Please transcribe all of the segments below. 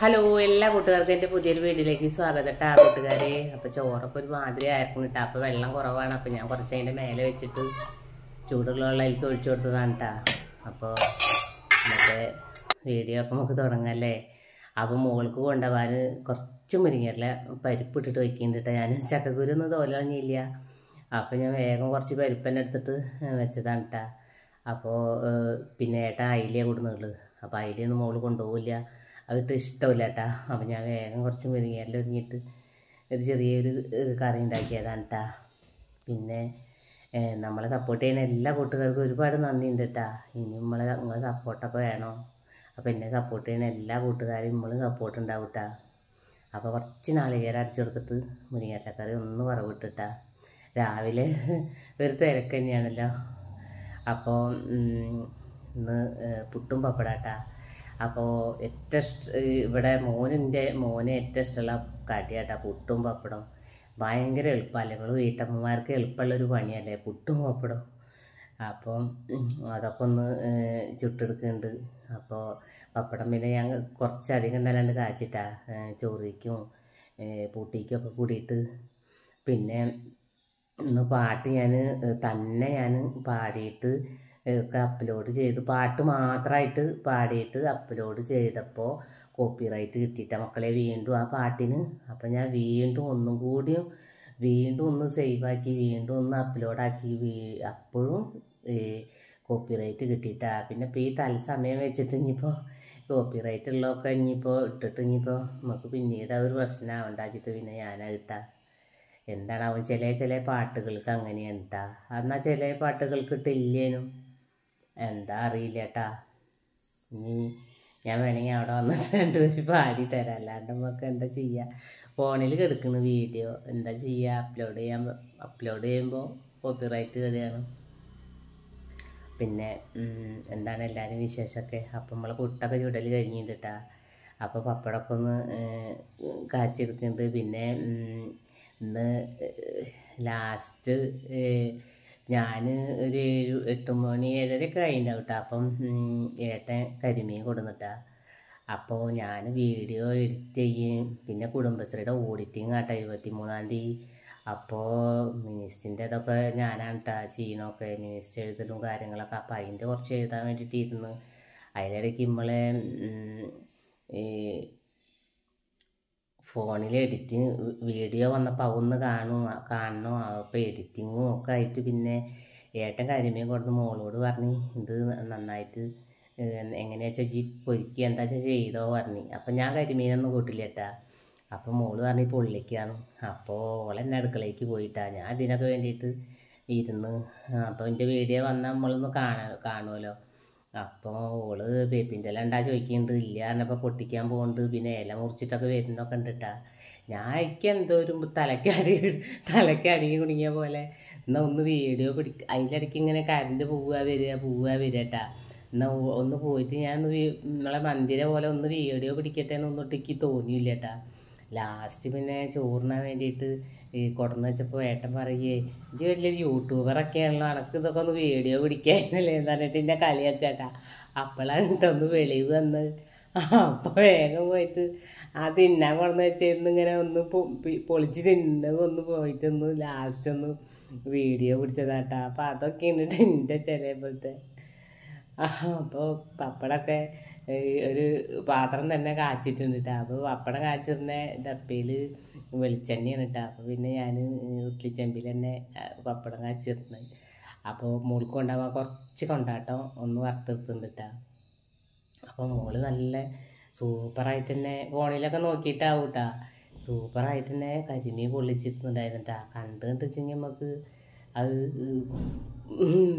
hello എല്ലാ കൂട്ടുകാർക്കും എൻ്റെ പുതിയൊരു വീട്ടിലേക്ക് സ്വാഗതം കേട്ടോ കൂട്ടുകാരെ അപ്പോൾ ചോറൊക്കെ ഒരു മാതിരി ആയിരുന്നു കേട്ടോ അപ്പോൾ വെള്ളം കുറവാണ് അപ്പോൾ ഞാൻ കുറച്ച് അതിൻ്റെ മേലെ വെച്ചിട്ട് ചൂടുള്ള വെള്ളത്തിലേക്ക് ഒഴിച്ചു കൊടുത്തതാണ് കേട്ടോ അപ്പോൾ മറ്റേ വീഡിയോ ഒക്കെ നമുക്ക് തുടങ്ങല്ലേ അപ്പോൾ മുകൾക്ക് കൊണ്ടുപോകാൻ കുറച്ച് മുരിങ്ങയില പരിപ്പ് ഇട്ടിട്ട് വയ്ക്കുന്നുണ്ട് കേട്ടോ ഞാൻ ചക്കക്കുരു ഒന്നും തോലണിയില്ല അപ്പോൾ ഞാൻ വേഗം കുറച്ച് പരിപ്പന്നെ എടുത്തിട്ട് വെച്ചതാണ് കേട്ടോ അപ്പോൾ പിന്നെ ഏട്ടാ അയിലേ കൊടുന്നുള്ളു അപ്പോൾ അയിലൊന്നും മോള് കൊണ്ടുപോകില്ല അതിട്ട് ഇഷ്ടമില്ല കേട്ടാ അപ്പോൾ ഞാൻ വേഗം കുറച്ച് മുരിങ്ങയില ഒരുങ്ങിയിട്ട് ഒരു ചെറിയൊരു ഏഹ്, കറി ഉണ്ടാക്കിയതാണ് കേട്ടാ പിന്നെ ഏഹ്, നമ്മളെ സപ്പോർട്ട് ചെയ്യുന്ന എല്ലാ കൂട്ടുകാർക്കും ഒരുപാട് നന്ദിയുണ്ട് കേട്ടാ ഇനി നമ്മളെ നിങ്ങളെ സപ്പോർട്ടൊക്കെ വേണം അപ്പോൾ എന്നെ സപ്പോർട്ട് ചെയ്യുന്ന എല്ലാ കൂട്ടുകാരും നമ്മളും സപ്പോർട്ട് ഉണ്ടാവും കേട്ടാ അപ്പോൾ കുറച്ച് നാളികേരം അരച്ചെടുത്തിട്ട് മുരിങ്ങയിലക്കറി ഒന്ന് വറവിട്ടിട്ടാ രാവിലെ ഒരു തിരക്ക് തന്നെയാണല്ലോ അപ്പോൾ ഇന്ന് ഏഹ്, പുട്ടും പപ്പടാട്ടാ അപ്പോൾ ഏറ്റവും ഇഷ്ട ഇവിടെ മോനിൻ്റെ മോന് ഏറ്റവും ഇഷ്ടമുള്ള കടിയാട്ടാ പുട്ടും പപ്പടം ഭയങ്കര എളുപ്പമല്ലേ നമ്മൾ വീട്ടമ്മമാർക്ക് എളുപ്പമുള്ളൊരു പണിയല്ലേ പുട്ടും പപ്പടം അപ്പം ഉം, അതൊക്കെ ഒന്ന് ഏഹ്, ചുട്ടെടുക്കുന്നുണ്ട് അപ്പോൾ പപ്പടം പിന്നെ ഞാൻ കുറച്ചധികം തന്നെ കാച്ചിട്ടാ ഏഹ്, ചോറിക്കും ഏഹ്, പൂട്ടിക്കും ഒക്കെ കൂടിയിട്ട് പിന്നെ ഇന്ന് പാട്ട് ഞാൻ തന്നെ ഞാൻ പാടിയിട്ട് ഒക്കെ അപ്ലോഡ് ചെയ്ത് പാട്ട് മാത്രമായിട്ട് പാടിയിട്ട് അപ്ലോഡ് ചെയ്തപ്പോൾ കോപ്പിറൈറ്റ് കിട്ടിയിട്ട മക്കളെ വീണ്ടും ആ പാട്ടിന് അപ്പം ഞാൻ വീണ്ടും ഒന്നും കൂടിയും വീണ്ടും ഒന്ന് സേവാക്കി വീണ്ടും ഒന്ന് അപ്ലോഡാക്കി വീ അപ്പോഴും കോപ്പിറൈറ്റ് കിട്ടിയിട്ടാ പിന്നെ ഇപ്പോൾ ഈ തത്സമയം വെച്ചിട്ട് ഇനിയിപ്പോൾ കോപ്പിറൈറ്റ് ഉള്ളതൊക്കെ ഇനിയിപ്പോൾ ഇട്ടിട്ട് ഇനിയിപ്പോൾ നമുക്ക് പിന്നീട് ആ ഒരു പ്രശ്നമാവണ്ടാച്ചിട്ട് പിന്നെ ഞാനത് ഇട്ടാ എന്താണാവും ചില ചില പാട്ടുകൾക്ക് അങ്ങനെയാണ് കേട്ടാ എന്നാൽ ചില പാട്ടുകൾക്ക് ഇട്ടില്ലേനും എന്താ അറിയില്ല കേട്ടാ ഇനി ഞാൻ വേണമെങ്കിൽ അവിടെ വന്നിട്ട് രണ്ടുപേരും പാടി തരാം അല്ലാണ്ട് നമുക്ക് എന്താ ചെയ്യുക ഫോണിൽ കിടക്കുന്ന വീഡിയോ എന്താ ചെയ്യുക അപ്ലോഡ് ചെയ്യാൻ അപ്ലോഡ് ചെയ്യുമ്പോൾ കോപ്പിറൈറ്റ് കയറിയാണ് പിന്നെ ഉം, എന്താണ് എല്ലാവരും വിശേഷമൊക്കെ അപ്പം നമ്മളെ പുട്ടൊക്കെ ചുടൽ കഴിഞ്ഞിട്ടാ അപ്പോൾ പപ്പടമൊക്കെ ഒന്ന് ഏഹ്, കാച്ചിയെടുക്കുന്നുണ്ട് പിന്നെ ഉം, ഇന്ന് ലാസ്റ്റ് ഞാൻ ഒരു ഏഴ് എട്ട് മണി ഏഴരയൊക്കെ കഴിഞ്ഞിട്ടുണ്ടാവും കേട്ടോ അപ്പം ഉം, ഏട്ടൻ കരിമീൻ കൊടുന്നിട്ടാ അപ്പോൾ ഞാൻ വീഡിയോ എഡിറ്റ് ചെയ്യും പിന്നെ കുടുംബശ്രീയുടെ ഓഡിറ്റിങ് ആട്ടോ ഇരുപത്തി മൂന്നാം തീയതി അപ്പോൾ മിനിസ്റ്റിൻ്റെ ഇതൊക്കെ ഞാനാണ് കേട്ടോ ചെയ്യണമൊക്കെ മിനിസ്റ്റ് എഴുതലും കാര്യങ്ങളൊക്കെ അപ്പോൾ അതിൻ്റെ കുറച്ച് എഴുതാൻ വേണ്ടിയിട്ട് ഇരുന്ന് അതിലിടയ്ക്ക് നമ്മളെ ഉം, ഈ ഫോണിൽ എഡിറ്റിങ് വീഡിയോ വന്നപ്പോൾ അതൊന്ന് കാണും കാണണം അപ്പോൾ എഡിറ്റിങ്ങും ഒക്കെ ആയിട്ട് പിന്നെ ഏട്ടൻ കരിമീൻ കൊടുത്ത് മോളോട് പറഞ്ഞ് ഇത് നന്നായിട്ട് എങ്ങനെയാ വെച്ചാൽ ജി പൊരിക്കുക എന്താ വെച്ചാൽ ചെയ്തോ പറഞ്ഞ് അപ്പം ഞാൻ കരിമീനൊന്നും കൂട്ടില്ല കേട്ടാ അപ്പം മോള് പറഞ്ഞ് പൊള്ളിക്കാണ് അപ്പോൾ ഓളെന്നെ അടുക്കളയ്ക്ക് പോയിട്ടാ ഞാൻ ഇതിനൊക്കെ വേണ്ടിയിട്ട് ഇരുന്ന് അപ്പോൾ എൻ്റെ വീഡിയോ വന്നാൽ നമ്മളൊന്ന് കാണാ കാണുമല്ലോ അപ്പോൾ ഓള് വേപ്പിൻ്റെ ഇല ഉണ്ടാ ചോദിക്കുന്നുണ്ട് ഇല്ല പറഞ്ഞപ്പോൾ പൊട്ടിക്കാൻ പോകുന്നുണ്ട് പിന്നെ ഇല മുറിച്ചിട്ടൊക്കെ വരുന്നൊക്കെ ഉണ്ട് കേട്ടാ ഞാൻ എനിക്ക് എന്തോ ഒരു തലക്കടി തലക്കടി കുടുങ്ങിയ പോലെ എന്നാൽ ഒന്ന് വീഡിയോ പിടി അതിലിടയ്ക്ക് ഇങ്ങനെ കറണ്ട് പോവുക വരിക പോവുക വരിക കേട്ടാ എന്നാൽ ഒന്ന് പോയിട്ട് ഞാൻ ഒന്ന് വീ- നമ്മളെ മന്ദിര പോലെ ഒന്ന് വീഡിയോ പിടിക്കട്ടെ എന്നൊന്നിട്ട് എനിക്ക് തോന്നിയില്ല കേട്ടാ ലാസ്റ്റ് പിന്നെ ചോറിനാൻ വേണ്ടിയിട്ട് ഈ കൊടുന്ന് വെച്ചപ്പോൾ ഏട്ടൻ പറയേ ഇജ്ജ് വലിയൊരു യൂട്യൂബറൊക്കെയാണല്ലോ അനക്ക് ഇതൊക്കെ ഒന്ന് വീഡിയോ പിടിക്കാനല്ലേ എന്ന് പറഞ്ഞിട്ട് എന്നെ കളിയാക്കുക കേട്ടാ അപ്പോഴാണ് കേട്ടോ ഒന്ന് വെളിവ് വന്നത് അപ്പോൾ വേഗം പോയിട്ട് ആ തിന്നാൻ കൊടുന്ന് വെച്ചിരുന്ന് ഇങ്ങനെ ഒന്ന് പൊ- പി- പൊളിച്ച് തിന്നത് ഒന്ന് പോയിട്ട് ഒന്ന് ലാസ്റ്റ് ഒന്ന് വീഡിയോ പിടിച്ചതാട്ടാ അപ്പോൾ അതൊക്കെ എന്നിട്ട് എൻ്റെ ചിലപ്പോഴത്തെ അപ്പോൾ പപ്പടമൊക്കെ ഈ ഒരു പാത്രം തന്നെ കാച്ചിട്ടുണ്ട് കേട്ടോ അപ്പോൾ പപ്പടം കാച്ചിരുന്ന ഡപ്പയിൽ വെളിച്ചെണ്ണയാണ് കേട്ടോ അപ്പോൾ പിന്നെ ഞാൻ ഉരുളിച്ചെമ്പിൽ തന്നെ ആ, പപ്പടം കാച്ചിരുന്നത് അപ്പോൾ മോൾക്ക് കൊണ്ടുപോകാൻ കുറച്ച് കൊണ്ടാട്ടം ഒന്ന് വറുത്തെടുത്തുണ്ട് കേട്ടോ അപ്പോൾ മോള് നല്ല സൂപ്പറായിട്ട് തന്നെ ഫോണിലൊക്കെ നോക്കിയിട്ടാവും കേട്ടോ സൂപ്പറായിട്ട് തന്നെ കരിമീൻ പൊള്ളിച്ചിരുന്നുണ്ടായിരുന്നു കേട്ടോ കണ്ട് കണ്ട് വെച്ചെങ്കിൽ നമുക്ക് അത് ഉം,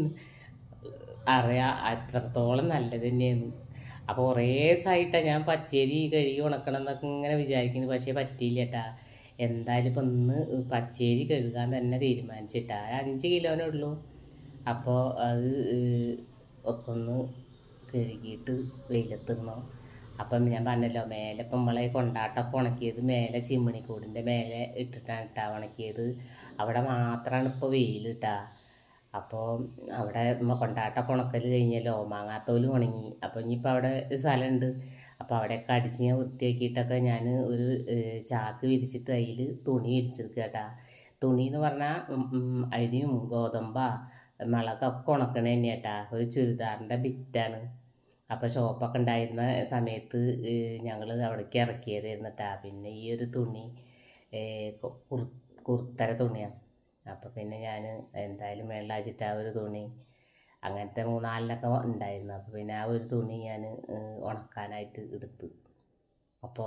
അറിയാം അത്രത്തോളം നല്ലത് തന്നെയാണ് അപ്പോൾ കുറേ ദിവസമായിട്ടാണ് ഞാൻ പച്ചരി കഴുകി ഉണക്കണം എന്നൊക്കെ ഇങ്ങനെ വിചാരിക്കുന്നു പക്ഷേ പറ്റിയില്ല കേട്ടാ എന്തായാലും ഇപ്പം ഇന്ന് പച്ചരി കഴുകാൻ തന്നെ തീരുമാനിച്ചിട്ടാ അഞ്ച് കിലോനേ ഉള്ളൂ അപ്പോൾ അത് ഏഹ്, ഒക്കെ ഒന്ന് കഴുകിയിട്ട് വെയിലത്തിടണം അപ്പം ഞാൻ പറഞ്ഞല്ലോ മേലെ ഇപ്പം നമ്മളെ കൊണ്ടാട്ടമൊക്കെ ഉണക്കിയത് മേലെ ചിമ്മിണിക്കൂടിൻ്റെ മേലെ ഇട്ടിട്ടാണ് ഇട്ടാ ഉണക്കിയത് അവിടെ മാത്രമാണ് ഇപ്പോൾ വെയിൽ ഇട്ടാ അപ്പോൾ അവിടെ നമ്മ കൊണ്ടാട്ട ഉണക്കൽ കഴിഞ്ഞല്ലോ മാങ്ങാത്തോലും ഉണങ്ങി അപ്പോൾ ഇനിയിപ്പോൾ അവിടെ സ്ഥലമുണ്ട് അപ്പോൾ അവിടെയൊക്കെ അടിച്ച് ഞാൻ വൃത്തിയാക്കിയിട്ടൊക്കെ ഞാൻ ഒരു ഏഹ്, ചാക്ക് വിരിച്ചിട്ട് അതിൽ തുണി വിരിച്ചെടുക്കുക കേട്ടാ തുണി എന്ന് പറഞ്ഞാൽ അരിയും ഗോതമ്പ മുളകൊക്കെ ഉണക്കണ തന്നെ കേട്ടാ ഒരു ചുരിദാറിൻ്റെ ബിറ്റാണ് അപ്പോൾ ഷോപ്പൊക്കെ ഉണ്ടായിരുന്ന സമയത്ത് ഞങ്ങൾ അവിടേക്ക് ഇറക്കിയതായിരുന്നു കേട്ടാ പിന്നെ ഈ ഒരു തുണി ഏഹ്, കു- കുർ- കുർത്തര തുണിയാണ് അപ്പോൾ പിന്നെ ഞാൻ എന്തായാലും വെള്ളാച്ചിട്ട് ആ ഒരു തുണി അങ്ങനത്തെ മൂന്നാലിനൊക്കെ ഉണ്ടായിരുന്നു അപ്പോൾ പിന്നെ ആ ഒരു തുണി ഞാൻ ഉണക്കാനായിട്ട് എടുത്ത് അപ്പോൾ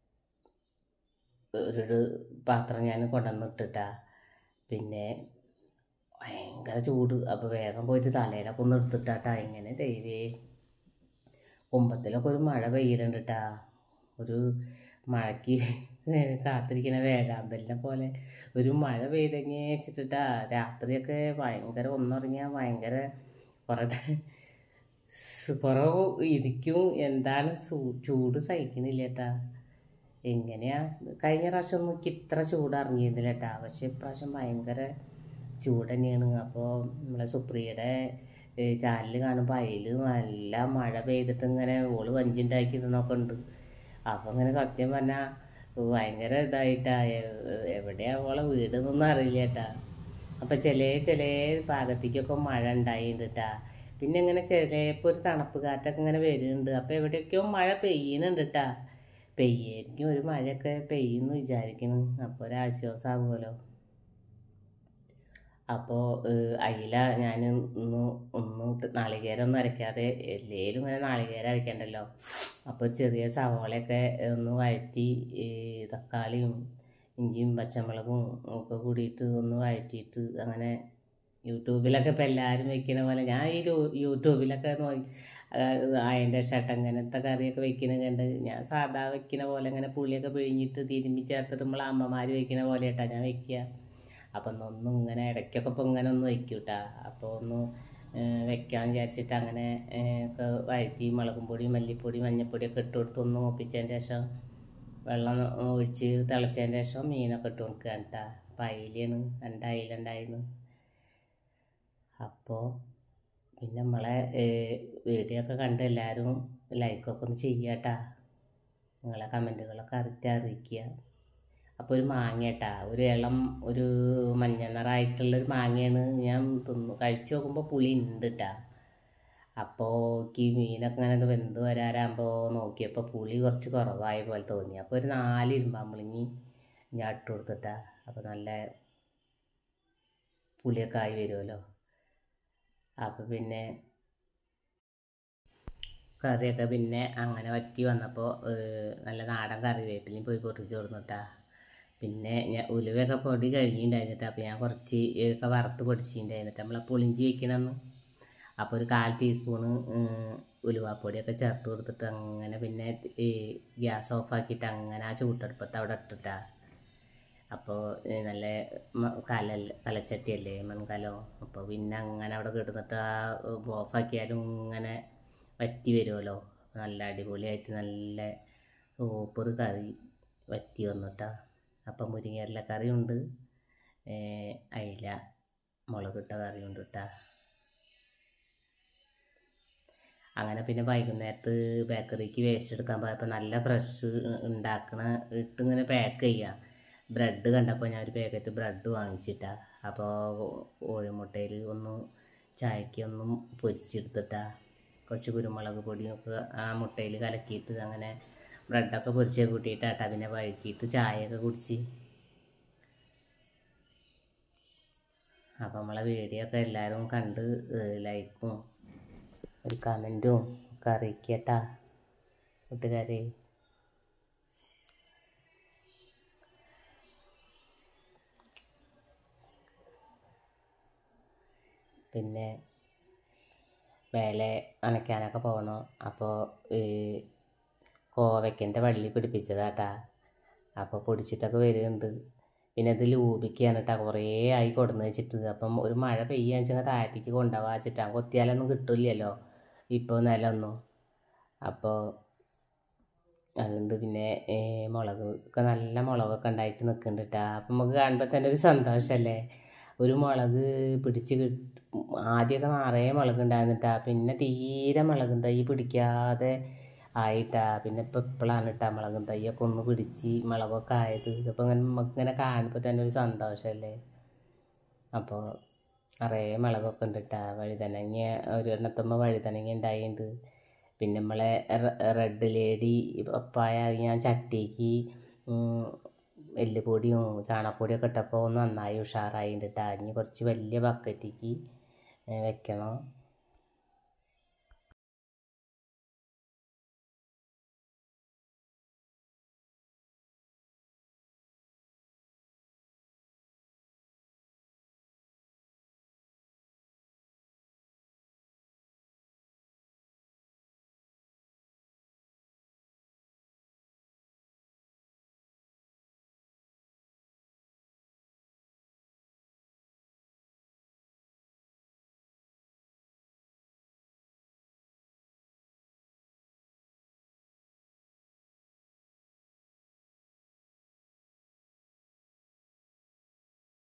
ഒരു പാത്രം ഞാൻ കൊണ്ടുവന്നിട്ടിട്ടാ പിന്നെ ഭയങ്കര ചൂട് അപ്പോൾ വേഗം പോയിട്ട് തലയിലൊക്കെ ഒന്ന് എടുത്തിട്ടാട്ടാ ഇങ്ങനെ ദൈവേ കുമ്പത്തിലൊക്കെ ഒരു മഴ പെയ്യലുണ്ട് കേട്ടാ ഒരു മഴയ്ക്ക് കാത്തിരിക്കണ വേഗാമ്പലിനെ പോലെ ഒരു മഴ പെയ്തെങ്ങേ വെച്ചിട്ടാ രാത്രിയൊക്കെ ഭയങ്കര ഒന്നുറങ്ങിയാൽ ഭയങ്കര കുറേ സ് കുറേ ഇരിക്കും എന്താണ് ചൂ- ചൂട് സഹിക്കണില്ല ഏട്ടാ എങ്ങനെയാ കഴിഞ്ഞ പ്രാവശ്യം ഒന്നും എനിക്ക് ഇത്ര ചൂട് ഇറങ്ങിയിരുന്നില്ല ഏട്ടാ പക്ഷെ ഇപ്രാവശ്യം ഭയങ്കര ചൂട് തന്നെയാണ് അപ്പോൾ നമ്മളെ സുപ്രിയയുടെ ചാനൽ കാണുമ്പോൾ അതിൽ നല്ല മഴ പെയ്തിട്ട് ഇങ്ങനെ ഓള് വഞ്ചിണ്ടാക്കിയിടുന്നൊക്കെ ഉണ്ട് അപ്പോൾ ഇങ്ങനെ സത്യം പറഞ്ഞാൽ ഭയങ്കര ഇതായിട്ടാ എ- എവിടെയാ ഓളെ വീട് എന്നൊന്നും അറിയില്ല ഏട്ടാ അപ്പം ചില ചില ഭാഗത്തേക്കൊക്കെ മഴ ഉണ്ടായിട്ടുണ്ട് കേട്ടാ പിന്നെ ഇങ്ങനെ ചിലപ്പോൾ ഒരു തണുപ്പ് കാറ്റൊക്കെ ഇങ്ങനെ വരുന്നുണ്ട് അപ്പോൾ എവിടെയൊക്കെയോ മഴ പെയ്യുന്നുണ്ട് കേട്ടാ പെയ്യായിരിക്കും ഒരു മഴയൊക്കെ പെയ്യുമെന്ന് വിചാരിക്കുന്നു അപ്പോൾ ഒരു ആശ്വാസമാകുമല്ലോ അപ്പോൾ അയില ഞാൻ ഇന്ന് ഒന്നും നാളികേരം ഒന്നും അരയ്ക്കാതെ എല്ലേലും ഇങ്ങനെ നാളികേരം അരയ്ക്കണ്ടല്ലോ അപ്പോൾ ഒരു ചെറിയ സവാളയൊക്കെ ഒന്ന് വഴറ്റി ഈ തക്കാളിയും ഇഞ്ചിയും പച്ചമുളകും ഒക്കെ കൂടിയിട്ട് ഒന്ന് വഴറ്റിയിട്ട് അങ്ങനെ യൂട്യൂബിലൊക്കെ ഇപ്പോൾ എല്ലാവരും വെക്കുന്ന പോലെ ഞാൻ ഈ യൂ- യൂട്യൂബിലൊക്കെ നോക്കി അതിൻ്റെ ഷട്ട് അങ്ങനത്തെ കറിയൊക്കെ വെക്കുന്നത് കണ്ട് ഞാൻ സാധാ വെക്കുന്ന പോലെ ഇങ്ങനെ പുളിയൊക്കെ പിഴിഞ്ഞിട്ട് തിരുമ്പി ചേർത്തിട്ട് നമ്മളെ അമ്മമാർ വെക്കുന്ന പോലെ കേട്ടാ ഞാൻ വെക്കുക അപ്പം ഒന്നും ഇങ്ങനെ ഇടയ്ക്കൊക്കെ ഇപ്പോൾ ഇങ്ങനെ ഒന്ന് വയ്ക്കും കേട്ടാ അപ്പോൾ ഒന്ന് ഏഹ് വെക്കാമെന്ന് വിചാരിച്ചിട്ട് അങ്ങനെ ഏഹ് ഒക്കെ വഴറ്റി മുളകും പൊടി മല്ലിപ്പൊടി മഞ്ഞൾപ്പൊടിയൊക്കെ ഇട്ട് കൊടുത്ത് ഒന്ന് ഒപ്പിച്ചതിന് ശേഷം വെള്ളം ഒഴിച്ച് തിളച്ചതിന് ശേഷം മീനൊക്കെ ഇട്ട് കൊടുക്കുകയാണ് കേട്ടാ അപ്പം അയിലാണ് രണ്ട് അയില ഉണ്ടായിരുന്നു അപ്പോൾ പിന്നെ നമ്മളെ വീഡിയോ ഒക്കെ കണ്ട് എല്ലാവരും ലൈക്കൊക്കെ ഒന്ന് ചെയ്യാട്ടാ നിങ്ങളെ കമൻറ്റുകളൊക്കെ അറിയിച്ച് അറിയിക്കുക അപ്പോൾ ഒരു മാങ്ങ കേട്ടാ ഒരു ഇളം ഒരു മഞ്ഞ നിറമായിട്ടുള്ളൊരു മാങ്ങയാണ് ഞാൻ തിന്നു കഴിച്ച് നോക്കുമ്പോൾ പുളി ഉണ്ട് കേട്ടാ അപ്പോൾ ഈ മീനൊക്കെ ഇങ്ങനെ വെന്ത് വരാറാകുമ്പോൾ നോക്കിയപ്പോൾ പുളി കുറച്ച് കുറവായ പോലെ തോന്നി അപ്പോൾ ഒരു നാല് ഇരുമ്പാമ്പുളിങ്ങി ഞാൻ ഇട്ട് കൊടുത്തിട്ടാ അപ്പോൾ നല്ല പുളിയൊക്കെ ആയി വരുമല്ലോ അപ്പോൾ പിന്നെ കറിയൊക്കെ പിന്നെ അങ്ങനെ വറ്റി വന്നപ്പോൾ നല്ല നാടൻ കറിവേപ്പിലയും പോയി പൊട്ടിച്ച് കൊടുന്നിട്ടാ പിന്നെ ഞാൻ ഉലുവയൊക്കെ പൊടി കഴിഞ്ഞിട്ടുണ്ടായിരുന്നിട്ട് അപ്പോൾ ഞാൻ കുറച്ച് ഒക്കെ വറുത്ത് പൊടിച്ചിട്ടുണ്ടായിരുന്നിട്ട് നമ്മളെ പുളിഞ്ചി വെക്കണമെന്ന് അപ്പോൾ ഒരു കാൽ ടീസ്പൂണ് ഉലുവാപ്പൊടിയൊക്കെ ചേർത്ത് കൊടുത്തിട്ട് അങ്ങനെ പിന്നെ ഈ ഗ്യാസ് ഓഫാക്കിയിട്ട് അങ്ങനെ ആ ചൂട്ടെടുപ്പത്ത് അവിടെ ഇട്ടിട്ടാ അപ്പോൾ നല്ല മ- കലൽ കലച്ചട്ടിയല്ലേ മൺകലം അപ്പോൾ പിന്നെ അങ്ങനെ അവിടെ കിടന്നിട്ട് ആ ഓഫാക്കിയാലും ഇങ്ങനെ വറ്റി വരുമല്ലോ നല്ല അടിപൊളിയായിട്ട് നല്ല സൂപ്പർ കറി വറ്റി വന്നിട്ടാ അപ്പം മുരിങ്ങയില കറിയുണ്ട് ഏഹ് അയില മുളകിട്ട കറിയുണ്ട് കേട്ടാ അങ്ങനെ പിന്നെ വൈകുന്നേരത്ത് ബേക്കറിക്ക് വേസ്റ്റ് എടുക്കാൻ പോയപ്പോൾ നല്ല ഫ്രഷ് ഉണ്ടാക്കണ ഇട്ട് ഇങ്ങനെ പാക്ക് ചെയ്യുക ബ്രെഡ് കണ്ടപ്പോൾ ഞാൻ ഒരു പാക്കറ്റ് ബ്രെഡ് വാങ്ങിച്ചിട്ടാ അപ്പോൾ കോഴിമുട്ടയിൽ ഒന്ന് ചായക്ക് ഒന്നും പൊരിച്ചെടുത്തിട്ടാ കുറച്ച് കുരുമുളക് പൊടിയൊക്കെ ആ മുട്ടയിൽ കലക്കിയിട്ട് അങ്ങനെ ബ്രെഡൊക്കെ പൊരിച്ച് കൂട്ടിയിട്ടാട്ടാ പിന്നെ വഴുക്കിയിട്ട് ചായയൊക്കെ കുടിച്ച് അപ്പോൾ നമ്മളെ വീഡിയോ ഒക്കെ എല്ലാവരും കണ്ട് ലൈക്കും ഒരു കമൻറ്റും ഒക്കെ അറിയിക്കട്ടാ കൂട്ടുകാരെ പിന്നെ മേലെ നനയ്ക്കാനൊക്കെ പോകണം അപ്പോൾ ഈ കോവയ്ക്കൻ്റെ വള്ളി പിടിപ്പിച്ചതാട്ടാ അപ്പോൾ പൊടിച്ചിട്ടൊക്കെ വരുന്നുണ്ട് പിന്നെ ഇത് ലൂപിക്കാണ് കേട്ടോ കുറേ ആയി കൊടുന്ന് വെച്ചിട്ട് അപ്പം ഒരു മഴ പെയ്യാന്ന് വെച്ചാൽ താഴത്തേക്ക് കൊണ്ടുപോകാൻ വെച്ചിട്ടാണ് കൊത്തിയാലൊന്നും കിട്ടില്ലല്ലോ ഇപ്പോൾ നിലമൊന്നും അപ്പോൾ അതുകൊണ്ട് പിന്നെ ഏ, മുളക് ഒക്കെ നല്ല മുളകൊക്കെ ഉണ്ടായിട്ട് നിൽക്കുന്നുണ്ട് കേട്ടോ അപ്പം നമുക്ക് കാണുമ്പോൾ തന്നെ ഒരു സന്തോഷമല്ലേ ഒരു മുളക് പിടിച്ച് കിട്ട് ആദ്യമൊക്കെ നിറയെ മുളക് ഉണ്ടായിരുന്നിട്ടാ പിന്നെ തീരെ മുളകും തൈ പിടിക്കാതെ ആയിട്ടാ പിന്നെ ഇപ്പം ഇപ്പോഴാണ് ഇട്ടാ മുളകും തൈയൊക്കെ ഒന്ന് പിടിച്ച് മുളകൊക്കെ ആയത് ഇതിപ്പോൾ ഇങ്ങനെ നമുക്ക് ഇങ്ങനെ കാണുമ്പോൾ തന്നെ ഒരു സന്തോഷമല്ലേ അപ്പോൾ നിറയെ മുളകൊക്കെ ഉണ്ട് കേട്ടോ വഴുതനങ്ങ ഒരു എണ്ണത്തുമ്പോൾ വഴുതനങ്ങ ഉണ്ടായിട്ടുണ്ട് പിന്നെ നമ്മളെ റെഡ് ലേഡി പപ്പായ ഞാൻ ചട്ടിക്ക് ഉം, എല്ലുപൊടിയും ചാണകപ്പൊടിയൊക്കെ ഇട്ടപ്പോൾ ഒന്ന് നന്നായി ഉഷാറായിട്ടുണ്ട് കേട്ടോ ഇനി കുറച്ച് വലിയ ബക്കറ്റിക്ക് വെക്കണം